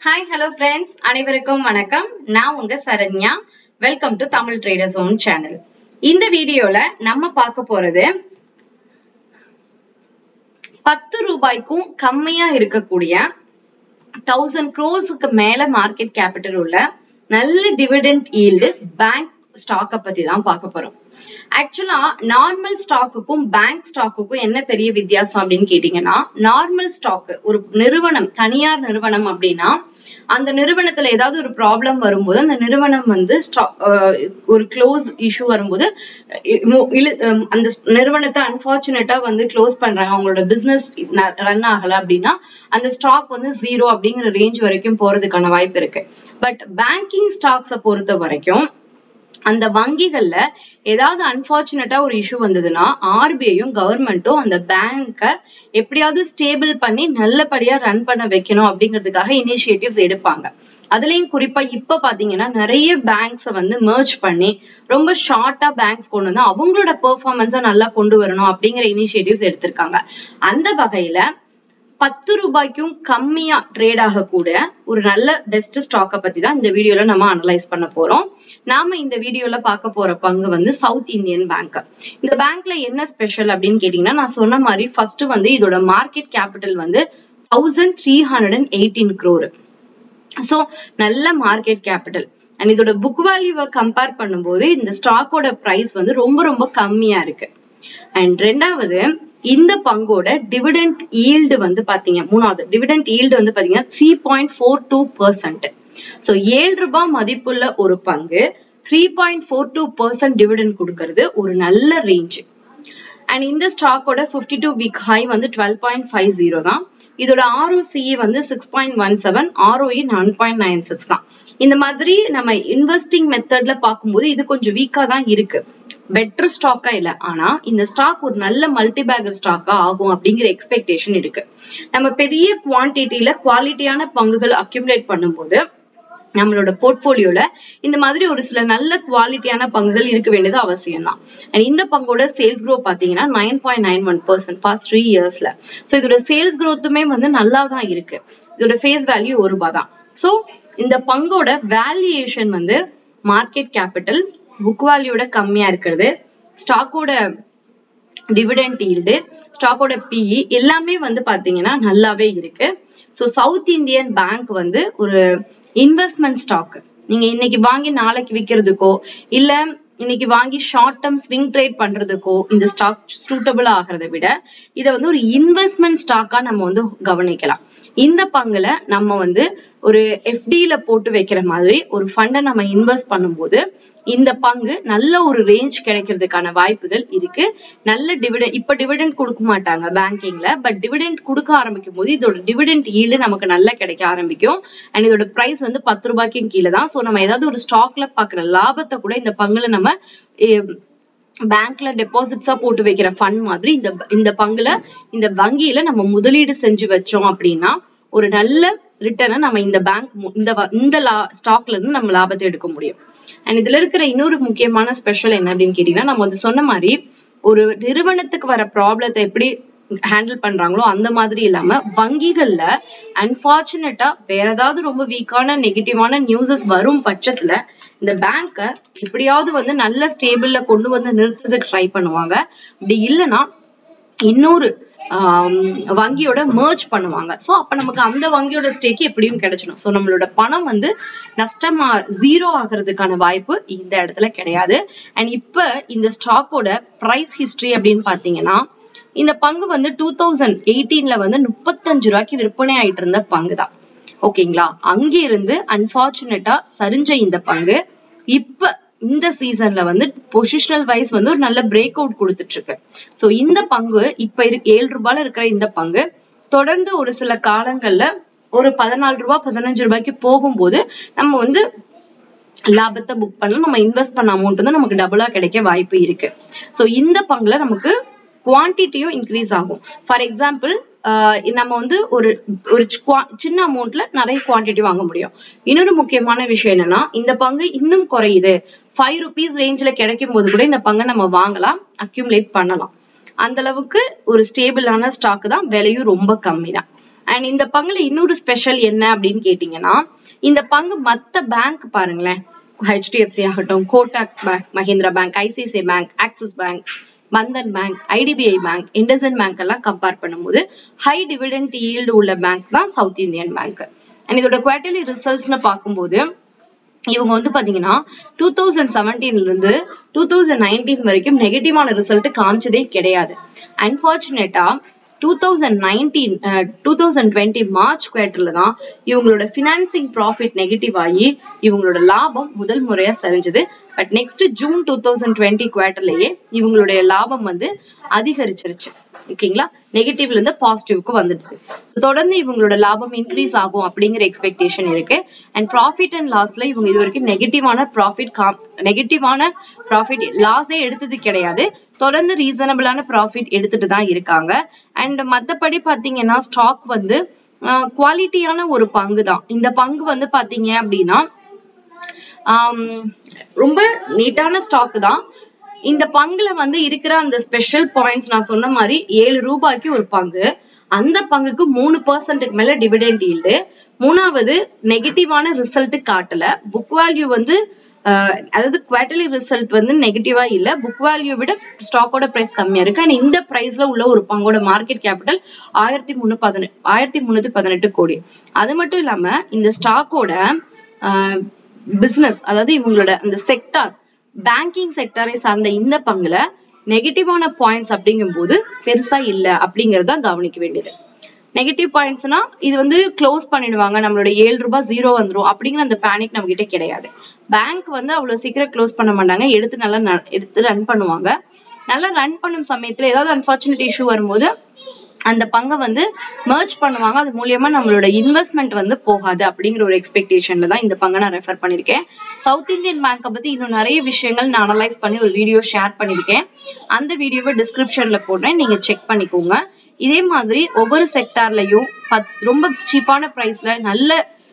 hi hello friends அனைவருக்கும் வணக்கம் நான் உங்க Saranya welcome to Tamil traders own channel இந்த வீடியோல நம்ம பார்க்க போறது பத்து ரூபாய்க்கும் கம்மியா இருக்கக்கூடிய தௌசண்ட் க்ரோஸுக்கு மேல மார்க்கெட் கேபிட்டல் உள்ள நல்ல டிவிடெண்ட் ஈல்டு பேங்க் ஸ்டாக்கை பத்தி தான் பார்க்க போறோம் ஆக்சுவலா நார்மல் ஸ்டாக்குக்கும் பேங்க் ஸ்டாக்குக்கும் என்ன பெரிய வித்தியாசம் அப்படின்னு கேட்டீங்கன்னா நார்மல் ஸ்டாக் ஒரு நிறுவனம் தனியார் நிறுவனம் அப்படின்னா அந்த நிறுவனத்துல ஏதாவது ஒரு ப்ராப்ளம் வரும்போது அந்த நிறுவனம் வந்து ஒரு க்ளோஸ் இஷ்யூ வரும்போது அந்த நிறுவனத்தை அன்பார்ச்சுனேட்டா வந்து க்ளோஸ் பண்றாங்க அவங்களோட பிசினஸ் ரன் ஆகல அப்படின்னா அந்த ஸ்டாக் வந்து ஜீரோ அப்படிங்கிற ரேஞ்ச் வரைக்கும் போறதுக்கான வாய்ப்பு இருக்கு பட் பேங்கிங் ஸ்டாக்ஸை பொறுத்த வரைக்கும் அந்த வங்கிகள்ல ஏதாவது அன்பார்ச்சுனேட்டா ஒரு இஷ்யூ வந்ததுன்னா ஆர்பிஐயும் கவர்மெண்ட்டும் அந்த பேங்கை எப்படியாவது ஸ்டேபிள் பண்ணி நல்லபடியா ரன் பண்ண வைக்கணும் அப்படிங்கிறதுக்காக இனிஷியேட்டிவ்ஸ் எடுப்பாங்க அதுலயும் குறிப்பா இப்ப பாத்தீங்கன்னா நிறைய பேங்க்ஸ் வந்து மர்ஜ் பண்ணி ரொம்ப ஷார்ட்டா பேங்க்ஸ் கொண்டு வந்து அவங்களோட பெர்ஃபார்மன்ஸை நல்லா கொண்டு வரணும் அப்படிங்கிற இனிஷியேட்டிவ்ஸ் எடுத்திருக்காங்க அந்த வகையில பத்து ரூபாய்க்கும் கம்மியா ட்ரேட் ஆகக்கூடிய ஒரு நல்ல பெஸ்ட் ஸ்டாக்கை பத்தி தான் இந்த வீடியோல நம்ம அனலைஸ் பண்ண போறோம் நாம இந்த வீடியோல பார்க்க போற பங்கு வந்து சவுத் இந்தியன் பேங்க் இந்த பேங்க்ல என்ன ஸ்பெஷல் அப்படின்னு கேட்டீங்கன்னா நான் சொன்ன மாதிரி ஃபர்ஸ்ட் வந்து இதோட மார்க்கெட் கேபிட்டல் வந்து thousand three hundred and eighteen crore so நல்ல மார்க்கெட் கேபிட்டல் அண்ட் இதோட புக் வேல்யூவை கம்பேர் பண்ணும்போது இந்த ஸ்டாக்கோட ப்ரைஸ் வந்து ரொம்ப ரொம்ப கம்மியா இருக்கு அண்ட் ரெண்டாவது இந்த பங்கோட டிவிடெண்ட் ஈல்டு வந்து பாத்தீங்க மூணாவது டிவிடெண்ட் ஈல்டு வந்து பாத்தீங்கன்னா three point four two percent so ஏழு ரூபாய் மதிப்புள்ள ஒரு பங்கு three point four two percent dividend கொடுக்கறது ஒரு நல்ல ரேஞ்ச் அண்ட் இந்த ஸ்டாக்கோட ஃபிஃப்டி டூ வீக் ஹை வந்து டுவெல் பாயிண்ட் ஃபைவ் ஜீரோ தான் இதோட ஆர்ஓசிஇ வந்து six point one seven ROE nine point nine six தான் இந்த மாதிரி நம்ம இன்வெஸ்டிங் மெத்தட்ல பார்க்கும்போது இது கொஞ்சம் வீக்கா தான் இருக்கு பெட்டர் ஸ்டாக்கா இல்ல ஆனா இந்த ஸ்டாக் ஒரு நல்ல மல்டி பேக்கர் ஸ்டாக்கா ஆகும் அப்படிங்கிற எக்ஸ்பெக்டேஷன் இருக்கு நம்ம பெரிய குவான்டிட்டியில குவாலிட்டியான பங்குகள் அக்யூமுலேட் பண்ணும்போது நம்மளோட போர்ட்போலியோல இந்த மாதிரி ஒரு சில நல்ல குவாலிட்டியான பங்குகள் இருக்க வேண்டியது அவசியம் தான் அண்ட் இந்த பங்கோட சேல்ஸ் க்ரோ பாத்தீங்கன்னா nine point nine one percent past three இயர்ஸ்ல ஸோ இதோட சேல்ஸ் க்ரோத்துமே வந்து நல்லா தான் இருக்கு இதோட ஃபேஸ் வேல்யூ ஒரு ரூபாய் தான் ஸோ இந்த பங்கோட வேல்யூஏஷன் வந்து மார்க்கெட் கேபிட்டல் புக் வேல்யூட கம்மியா இருக்கிறது ஸ்டாக்கோட டிவிடெண்ட் ஈல்டு ஸ்டாக்கோட பிஇ எல்லாமே வந்து பாத்தீங்கன்னா நல்லாவே இருக்கு ஸோ சவுத் இந்தியன் பேங்க் வந்து ஒரு இன்வெஸ்ட்மெண்ட் ஸ்டாக் நீங்க இன்னைக்கு வாங்கி நாளைக்கு விற்கிறதுக்கோ இல்ல இன்னைக்கு வாங்கி ஷார்ட் டேர்ம் ஸ்விங் ட்ரேட் பண்றதுக்கோ இந்த ஸ்டாக் சூட்டபிள் ஆகிறத விட இதை வந்து ஒரு இன்வெஸ்ட்மெண்ட் ஸ்டாக்கா நம்ம வந்து கவனிக்கலாம் இந்த பங்குல நம்ம வந்து ஒரு எஃப்டியில போட்டு வைக்கிற மாதிரி ஒரு ஃபண்டை நம்ம இன்வெஸ்ட் பண்ணும்போது இந்த பங்கு நல்ல ஒரு ரேஞ்ச் கிடைக்கிறதுக்கான வாய்ப்புகள் இருக்கு நல்ல டிவிடெண்ட் இப்ப டிவிடெண்ட் கொடுக்க மாட்டாங்க பேங்கிங்ல பட் டிவிடெண்ட் கொடுக்க ஆரம்பிக்கும் போது இதோட டிவிடெண்ட் ஈல்டு நமக்கு நல்லா கிடைக்க ஆரம்பிக்கும் அண்ட் இதோட பிரைஸ் வந்து பத்து ரூபாய்க்கும் கீழே தான் ஸோ நம்ம ஏதாவது ஒரு ஸ்டாக்ல பாக்குற லாபத்தை கூட இந்த பங்குல நம்ம பேங்க்ல டெபாசிட்ஸா போட்டு வைக்கிற ஃபண்ட் மாதிரி இந்த இந்த பங்குல இந்த வங்கியில நம்ம முதலீடு செஞ்சு வச்சோம் அப்படின்னா ஒரு நல்ல ரிட்டர்னை நம்ம இந்த பேங்க் இந்த இந்த லா ஸ்டாக்ல இருந்து நம்ம லாபத்தை எடுக்க முடியும் அண்ட் இதுல இருக்கிற இன்னொரு முக்கியமான ஸ்பெஷல் என்ன அப்படின்னு கேட்டீங்கன்னா நம்ம வந்து சொன்ன மாதிரி ஒரு நிறுவனத்துக்கு வர ப்ராப்ளத்தை எப்படி ஹேண்டில் பண்றாங்களோ அந்த மாதிரி இல்லாம வங்கிகள்ல அன்பார்ச்சுனேட்டா வேற ஏதாவது ரொம்ப வீக்கான நெகட்டிவான நியூஸஸ் வரும் பட்சத்துல இந்த பேங்க எப்படியாவது வந்து நல்ல ஸ்டேபிள்ல கொண்டு வந்து நிறுத்துறதுக்கு ட்ரை பண்ணுவாங்க அப்படி இல்லைன்னா இன்னொரு வங்கியோட மர்ஜ் பண்ணுவாங்க ஸோ அப்ப நமக்கு அந்த வங்கியோட ஸ்டேக்கு எப்படியும் கிடைச்சிடும் ஸோ நம்மளோட பணம் வந்து நஷ்டமா ஜீரோ ஆகிறதுக்கான வாய்ப்பு இந்த இடத்துல கிடையாது அண்ட் இப்ப இந்த ஸ்டாக்கோட ப்ரைஸ் ஹிஸ்டரி அப்படின்னு பாத்தீங்கன்னா இந்த பங்கு வந்து டூ தௌசண்ட் எயிட்டீன்ல வந்து முப்பத்தஞ்சு ரூபாய்க்கு விற்பனை ஆயிட்டு இருந்த பங்கு தான் ஓகேங்களா அங்கிருந்து அன்பார்ச்சுனேட்டா சரிஞ்ச இந்த பங்கு இப்ப இந்த சீசன்ல வந்து பொசிஷனல் வைஸ் வந்து ஒரு நல்ல பிரேக் அவுட் கொடுத்துட்டு இருக்கு சோ இந்த பங்கு இப்ப இரு ஏழு ரூபாயில இருக்கிற இந்த பங்கு தொடர்ந்து ஒரு சில காலங்கள்ல ஒரு பதினாலு ரூபாய் பதினஞ்சு ரூபாய்க்கு போகும்போது நம்ம வந்து லாபத்தை புக் பண்ணலாம் நம்ம இன்வெஸ்ட் பண்ண அமௌண்ட் வந்து நமக்கு டபுளா கிடைக்க வாய்ப்பு இருக்கு சோ இந்த பங்குல நமக்கு குவான்டிட்டியும் இன்க்ரீஸ் ஆகும் ஃபார் எக்ஸாம்பிள் நம்ம வந்து ஒரு ஒரு சின்ன அமௌண்ட்ல நிறைய குவான்டிட்டி வாங்க முடியும் இன்னொரு முக்கியமான விஷயம் என்னன்னா இந்த பங்கு இன்னும் குறையுது ஃபைவ் ருபீஸ் ரேஞ்சில் கிடைக்கும் போது கூட இந்த பங்கை நம்ம வாங்கலாம் அக்யூமுலேட் பண்ணலாம் அந்த அளவுக்கு ஒரு ஸ்டேபிளான ஸ்டாக் தான் விலையும் ரொம்ப கம்மி தான் அண்ட் இந்த பங்குல இன்னொரு ஸ்பெஷல் என்ன அப்படின்னு கேட்டீங்கன்னா இந்த பங்கு மத்த பேங்க் பாருங்களேன் ஹெச்டிஎஃப்சி ஆகட்டும் Kotak bank Mahindra bank ICICI bank Axis bank Bandhan bank IDBI bank IndusInd bank எல்லாம் கம்பேர் பண்ணும்போது ஹை டிவிடெண்ட் ஈல்டு உள்ள பேங்க் தான் சவுத் இந்தியன் பேங்க் அண்ட் இதோட குவார்டர்லி ரிசல்ட்ஸ்னு பார்க்கும்போது இவங்க வந்து பாத்தீங்கன்னா டூ தௌசண்ட் செவன்டீன்ல இருந்து டூ தௌசண்ட் நைன்டீன் வரைக்கும் நெகட்டிவான ரிசல்ட் காமிச்சதே கிடையாது அன்பார்ச்சுனேட்டா two thousand nineteen two thousand twenty March குவார்டர்ல தான் இவங்களோட ஃபினான்சிங் ப்ராஃபிட் நெகட்டிவ் ஆகி இவங்களோட லாபம் முதல் முறையா சரிஞ்சது but next June two thousand twenty குவார்டர்லயே இவங்களுடைய லாபம் வந்து அதிகரிச்சிருச்சு ஓகேங்களா நெகட்டிவ்ல இருந்து பாசிட்டிவ்க்கு வந்துடுது தொடர்ந்து இவங்களோட லாபம் இன்க்ரீஸ் ஆகும் அப்படிங்கிற எக்ஸ்பெக்டேஷன் இருக்கு அண்ட் ப்ராஃபிட் அண்ட் லாஸ்ல இவங்க இது வரைக்கும் நெகட்டிவான ப்ராஃபிட் நெகட்டிவான ப்ராஃபிட் லாஸே எடுத்தது கிடையாது தொடர்ந்து ரீசனபிளான ப்ராஃபிட் எடுத்துட்டு தான் இருக்காங்க அண்ட் மத்தபடி பாத்தீங்கன்னா ஸ்டாக் வந்து குவாலிட்டியான ஒரு பங்கு தான் இந்த பங்கு வந்து பாத்தீங்க அப்படின்னா ரொம்ப நீட்டான ஸ்டாக் தான் இந்த பங்குல வந்து இருக்கிற அந்த ஸ்பெஷல் பாயிண்ட்ஸ் நான் சொன்ன மாதிரி ஏழு ரூபாய்க்கு ஒரு பங்கு அந்த பங்குக்கு மூணு பர்சன்ட்டுக்கு மேல டிவிடெண்ட் ஈல்டு மூணாவது நெகட்டிவான ரிசல்ட் காட்டல புக் வேல்யூ வந்து அதாவது குவார்டர்லி ரிசல்ட் வந்து நெகட்டிவா இல்ல புக் வேல்யூ விட ஸ்டாக்கோட பிரைஸ் கம்மியா இருக்கு அண்ட் இந்த பிரைஸ்ல உள்ள ஒரு பங்கோட மார்க்கெட் கேபிட்டல் ஆயிரத்தி முன்னூ பதினெட்டு ஆயிரத்தி முன்னூத்தி பதினெட்டு கோடி அது மட்டும் இல்லாம இந்த ஸ்டாக்கோட பிசினஸ் அதாவது இவங்களோட அந்த செக்டார் பேங்கிங் செக்டரை சார்ந்த இந்த பங்குல நெகட்டிவான பாயிண்ட்ஸ் அப்படிங்கும் போது பெருசா இல்ல அப்படிங்கறத கவனிக்க வேண்டியது நெகட்டிவ் பாயிண்ட்ஸ்னா இது வந்து க்ளோஸ் பண்ணிடுவாங்க நம்மளோட ஏழு ரூபாய் ஜீரோ வந்துரும் அப்படிங்கிற அந்த பேனிக் நம்ம கிட்ட கிடையாது பேங்க் வந்து அவ்வளவு சீக்கிரம் க்ளோஸ் பண்ண மாட்டாங்க எடுத்து நல்லா எடுத்து ரன் பண்ணுவாங்க நல்லா ரன் பண்ணும் சமயத்துல ஏதாவது அன்பார்ச்சுனேட் இஷ்யூ வரும்போது அந்த பங்கை வந்து மர்ச் பண்ணுவாங்க அது மூலியமா நம்மளோட இன்வெஸ்ட்மெண்ட் வந்து போகாது அப்படிங்கிற ஒரு எக்ஸ்பெக்டேஷன்ல தான் இந்த பங்கை நான் ரெஃபர் பண்ணிருக்கேன் சவுத் இந்தியன் பேங்கை பத்தி இன்னும் நிறைய விஷயங்கள் நான் அனலைஸ் பண்ணி ஒரு வீடியோ ஷேர் பண்ணிருக்கேன் அந்த வீடியோவை டிஸ்கிரிப்ஷன்ல போடுறேன் நீங்க செக் பண்ணிக்கோங்க இதே மாதிரி ஒவ்வொரு செக்டார்லயும் ரொம்ப சீப்பான பிரைஸ்ல நல்ல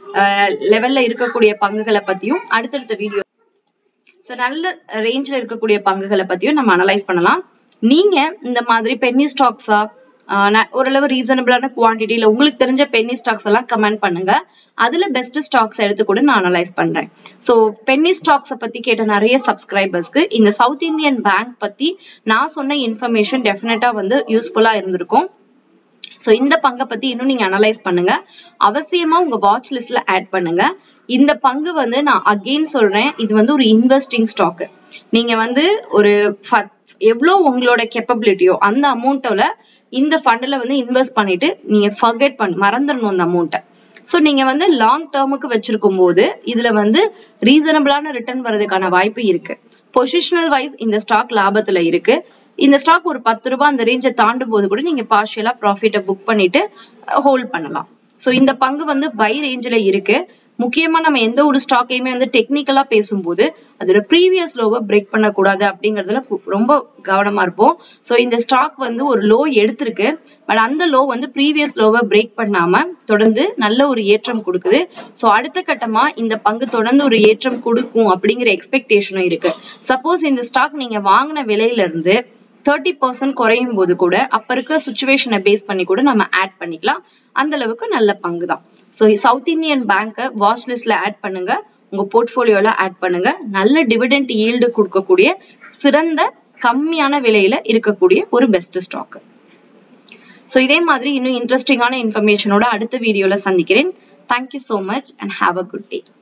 லெவல்ல இருக்கக்கூடிய பங்குகளை பத்தியும் அடுத்தடுத்த வீடியோ ஸோ நல்ல ரேஞ்சில் இருக்கக்கூடிய பங்குகளை பத்தியும் நம்ம அனலைஸ் பண்ணலாம் நீங்க இந்த மாதிரி பென்னி ஸ்டாக்ஸா ஓரளவு ரீசனபிளான குவான்டிட்டியில உங்களுக்கு தெரிஞ்ச பென்னி ஸ்டாக்ஸ் எல்லாம் கமெண்ட் பண்ணுங்க அதுல பெஸ்ட் ஸ்டாக்ஸ் எடுத்து கூட நான் அனலைஸ் பண்றேன் ஸோ பென்னி ஸ்டாக்ஸை பத்தி கேட்ட நிறைய சப்ஸ்கிரைபர்ஸ்க்கு இந்த சவுத் இந்தியன் பேங்க் பத்தி நான் சொன்ன இன்ஃபர்மேஷன் டெஃபினட்டா வந்து யூஸ்ஃபுல்லா இருந்திருக்கும் ஸோ இந்த பங்கை பத்தி இன்னும் நீங்க அனலைஸ் பண்ணுங்க அவசியமா உங்க வாட்ச் லிஸ்ட்ல ஆட் பண்ணுங்க இந்த பங்கு வந்து நான் அகெயின் சொல்றேன் இது வந்து ஒரு இன்வெஸ்டிங் ஸ்டாக் நீங்க வந்து ஒரு எவ்வளோ உங்களோட கெப்பபிலிட்டியோ அந்த அமௌண்ட்டோட இந்த ஃபண்ட்ல வந்து இன்வெஸ்ட் பண்ணிட்டு நீங்க ஃபர்கெட் பண்ண மறந்துடணும் அந்த அமௌண்ட்டை ஸோ நீங்க வந்து லாங் டேர்முக்கு வச்சிருக்கும் போது இதுல வந்து ரீசனபிளான ரிட்டர்ன் வர்றதுக்கான வாய்ப்பு இருக்கு பொசிஷனல் வைஸ் இந்த ஸ்டாக் லாபத்துல இருக்கு இந்த ஸ்டாக் ஒரு பத்து ரூபாய் அந்த ரேஞ்சை தாண்டும் போது கூட நீங்க பார்ஷியலா ப்ராஃபிட்டை புக் பண்ணிட்டு ஹோல்ட் பண்ணலாம் ஸோ இந்த பங்கு வந்து பை ரேஞ்சில் இருக்கு முக்கியமா நம்ம எந்த ஒரு ஸ்டாக்கையுமே வந்து டெக்னிக்கலா பேசும்போது அதோட ப்ரீவியஸ் லோவை பிரேக் பண்ணக்கூடாது அப்படிங்கறதுல ரொம்ப கவனமா இருப்போம் ஸோ இந்த ஸ்டாக் வந்து ஒரு லோ எடுத்திருக்கு பட் அந்த லோ வந்து ப்ரீவியஸ் லோவை பிரேக் பண்ணாம தொடர்ந்து நல்ல ஒரு ஏற்றம் கொடுக்குது ஸோ அடுத்த கட்டமா இந்த பங்கு தொடர்ந்து ஒரு ஏற்றம் கொடுக்கும் அப்படிங்கிற எக்ஸ்பெக்டேஷனும் இருக்கு சப்போஸ் இந்த ஸ்டாக் நீங்க வாங்கின விலையில இருந்து தேர்ட்டி பர்சன்ட் குறையும் போது கூட அப்ப இருக்க சுச்சுவேஷனை பேஸ் பண்ணி கூட நம்ம ஆட் பண்ணிக்கலாம் அந்த அளவுக்கு நல்ல பங்கு தான் ஸோ சவுத் இந்தியன் பேங்கை வாட்ச் லிஸ்ட்ல ஆட் பண்ணுங்க உங்க போர்ட்போலியோல ஆட் பண்ணுங்க நல்ல டிவிடெண்ட் ஈல்டு கொடுக்கக்கூடிய சிறந்த கம்மியான விலையில இருக்கக்கூடிய ஒரு பெஸ்ட் ஸ்டாக் ஸோ இதே மாதிரி இன்னும் இன்ட்ரெஸ்டிங்கான இன்ஃபர்மேஷனோட அடுத்த வீடியோல சந்திக்கிறேன் thank you so much and have a good day